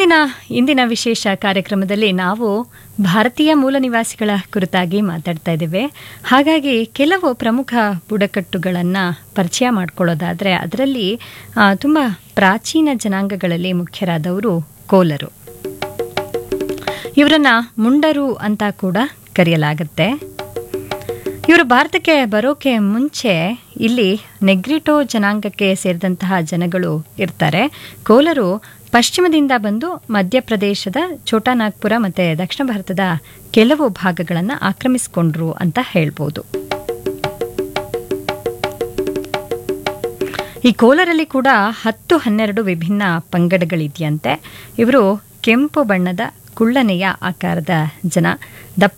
ಇವತ್ತಿನ ಇಂದಿನ ವಿಶೇಷ ಕಾರ್ಯಕ್ರಮದಲ್ಲಿ ನಾವು ಭಾರತೀಯ ಮೂಲ ನಿವಾಸಿಗಳ ಕುರಿತಾಗಿ ಮಾತಾಡ್ತಾ ಇದ್ದೇವೆ ಹಾಗಾಗಿ ಕೆಲವು ಪ್ರಮುಖ ಬುಡಕಟ್ಟುಗಳನ್ನು ಪರಿಚಯ ಮಾಡ್ಕೊಳ್ಳೋದಾದರೆ ಅದರಲ್ಲಿ ಆ, ತುಂಬ ಪ್ರಾಚೀನ ಜನಾಂಗಗಳಲ್ಲಿ ಮುಖ್ಯರಾದವರು ಕೋಲರು ಇವರನ್ನ ಮುಂಡರು ಅಂತ ಕೂಡ ಕರೆಯಲಾಗುತ್ತೆ ಇವರು ಭಾರತಕ್ಕೆ ಬರೋಕೆ ಮುಂಚೆ ಇಲ್ಲಿ ನೆಗ್ರಿಟೋ ಜನಾಂಗಕ್ಕೆ ಸೇರಿದಂತಹ ಜನಗಳು ಇರ್ತಾರೆ ಕೋಲರು ಪಶ್ಚಿಮದಿಂದ ಬಂದು ಮಧ್ಯಪ್ರದೇಶದ ಛೋಟಾನಾಗ್ಪುರ ಮತ್ತು ದಕ್ಷಿಣ ಭಾರತದ ಕೆಲವು ಭಾಗಗಳನ್ನು ಆಕ್ರಮಿಸಿಕೊಂಡ್ರು ಅಂತ ಹೇಳ್ಬೋದು ಈ ಕೋಲರಲ್ಲಿ ಕೂಡ ಹತ್ತು ಹನ್ನೆರಡು ವಿಭಿನ್ನ ಪಂಗಡಗಳಿದೆಯಂತೆ ಇವರು ಕೆಂಪು ಬಣ್ಣದ ಕುಳ್ಳನೆಯ ಆಕಾರದ ಜನ ದಪ್ಪ